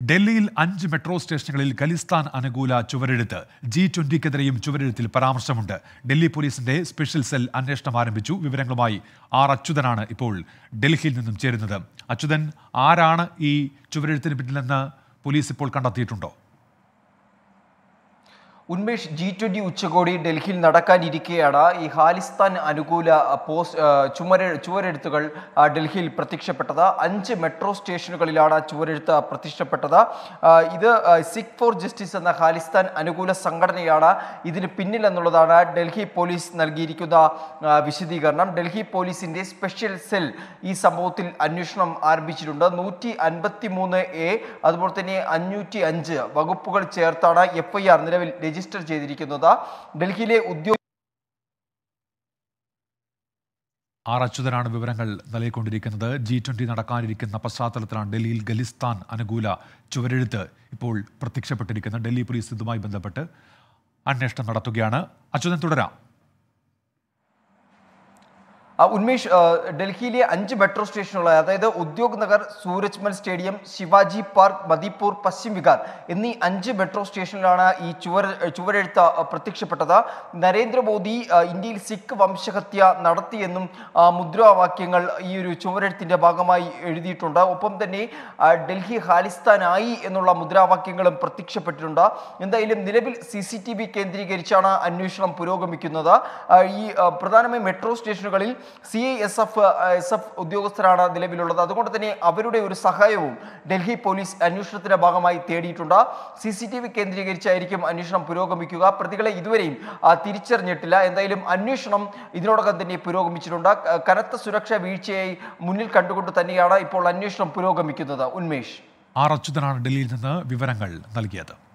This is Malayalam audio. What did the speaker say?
ഡൽഹിയിൽ അഞ്ച് മെട്രോ സ്റ്റേഷനുകളിൽ ഖലിസ്ഥാൻ അനുകൂല ചുവരെഴുത്ത് ജി ട്വന്റിക്കെതിരെയും ചുവരെഴുത്തിൽ പരാമർശമുണ്ട് ഡൽഹി പോലീസിന്റെ സ്പെഷ്യൽ സെൽ അന്വേഷണം ആരംഭിച്ചു വിവരങ്ങളുമായി ആർ അച്യുതനാണ് ഇപ്പോൾ ഡൽഹിയിൽ നിന്നും ചേരുന്നത് അച്യുതൻ ആരാണ് ഈ ചുവരെഴുത്തിന് പിന്നിലെന്ന് പോലീസ് ഇപ്പോൾ കണ്ടെത്തിയിട്ടുണ്ടോ ഉന്മേഷ് ജി ട്വന്റി ഉച്ചകോടി ഡൽഹിയിൽ നടക്കാനിരിക്കെയാണ് ഈ ഖാലിസ്ഥാൻ അനുകൂല പോസ്റ്റ് ചുമര ചുവരെഴുത്തുകൾ ആ, ഡൽഹിയിൽ പ്രത്യക്ഷപ്പെട്ടത് അഞ്ച് മെട്രോ സ്റ്റേഷനുകളിലാണ് ചുവരെഴുത്ത് പ്രത്യക്ഷപ്പെട്ടത് ആ, ഇത് ആ, സിഖ് ഫോർ ജസ്റ്റിസ് എന്ന ഖാലിസ്ഥാൻ അനുകൂല സംഘടനയാണ് ഇതിന് പിന്നിൽ എന്നുള്ളതാണ് ഡൽഹി പോലീസ് നൽകിയിരിക്കുന്ന ആ, വിശദീകരണം ഡൽഹി പോലീസിന്റെ സ്പെഷ്യൽ സെൽ ഈ സംഭവത്തിൽ അന്വേഷണം ആരംഭിച്ചിട്ടുണ്ട് നൂറ്റി അൻപത്തി മൂന്ന് എ അതുപോലെ തന്നെ അഞ്ഞൂറ്റി അഞ്ച് വകുപ്പുകൾ ചേർത്താണ് എഫ് ഐ ആർ നിലവിൽ രജിസ്റ്റർ ചെയ്തിരിക്കുന്നത് ഡൽഹിയിലെ ഉദ്യോഗ ആർ അച്യുതനാണ് വിവരങ്ങൾ നൽകിക്കൊണ്ടിരിക്കുന്നത് ജി ട്വന്റി നടക്കാനിരിക്കുന്ന പശ്ചാത്തലത്തിലാണ് ഡൽഹിയിൽ ഖലിസ്ഥാൻ അനുകൂല ചുവരെഴുത്ത് ഇപ്പോൾ പ്രത്യക്ഷപ്പെട്ടിരിക്കുന്നത് ഡൽഹി പോലീസ് ഇതുമായി ബന്ധപ്പെട്ട് അന്വേഷണം നടത്തുകയാണ് അച്യുതൻ തുടരാം ആ, ഉന്മേഷ് ആ, ഡൽഹിയിലെ അഞ്ച് മെട്രോ സ്റ്റേഷനുകൾ അതായത് ഉദ്യോഗ് നഗർ സൂരജ് മൽ സ്റ്റേഡിയം ശിവാജി പാർക്ക് മദിപ്പൂർ പശ്ചിം വിഹാർ എന്നീ അഞ്ച് മെട്രോ സ്റ്റേഷനിലാണ് ഈ ചുവർ ചുവരെഴുത്ത് ആ, പ്രത്യക്ഷപ്പെട്ടത് നരേന്ദ്രമോദി ആ, ഇന്ത്യയിൽ സിഖ് വംശഹത്യ നടത്തിയെന്നും ആ, മുദ്രാവാക്യങ്ങൾ ഈ ഒരു ചുവരെഴുത്തിന്റെ ഭാഗമായി എഴുതിയിട്ടുണ്ട് ഒപ്പം തന്നെ ആ, ഡൽഹി ഖാലിസ്ഥാനായി എന്നുള്ള മുദ്രാവാക്യങ്ങളും പ്രത്യക്ഷപ്പെട്ടിട്ടുണ്ട് എന്തായാലും നിലവിൽ സി സി ടി വി കേന്ദ്രീകരിച്ചാണ് അന്വേഷണം പുരോഗമിക്കുന്നത് ആ, ഈ ആ, പ്രധാനമായും മെട്രോ സ്റ്റേഷനുകളിൽ C I S F S F ഉദ്യോഗസ്ഥരാണ് നിലവിലുള്ളത് അതുകൊണ്ട് തന്നെ അവരുടെ ഒരു സഹായവും ഡൽഹി പോലീസ് അന്വേഷണത്തിന്റെ ഭാഗമായി തേടിയിട്ടുണ്ട് സി സി ടി വി കേന്ദ്രീകരിച്ചായിരിക്കും അന്വേഷണം പുരോഗമിക്കുക പ്രതികളെ ഇതുവരെയും ആ, തിരിച്ചറിഞ്ഞിട്ടില്ല എന്തായാലും അന്വേഷണം ഇതിനോടകം തന്നെ പുരോഗമിച്ചിട്ടുണ്ട് ക- കനത്ത സുരക്ഷാ വീഴ്ചയായി മുന്നിൽ കണ്ടുകൊണ്ട് തന്നെയാണ് ഇപ്പോൾ അന്വേഷണം പുരോഗമിക്കുന്നത് ഉന്മേഷ് ആർ അച്യുതനാണ് ഡൽഹിയിൽ നിന്ന് വിവരങ്ങൾ നൽകിയത്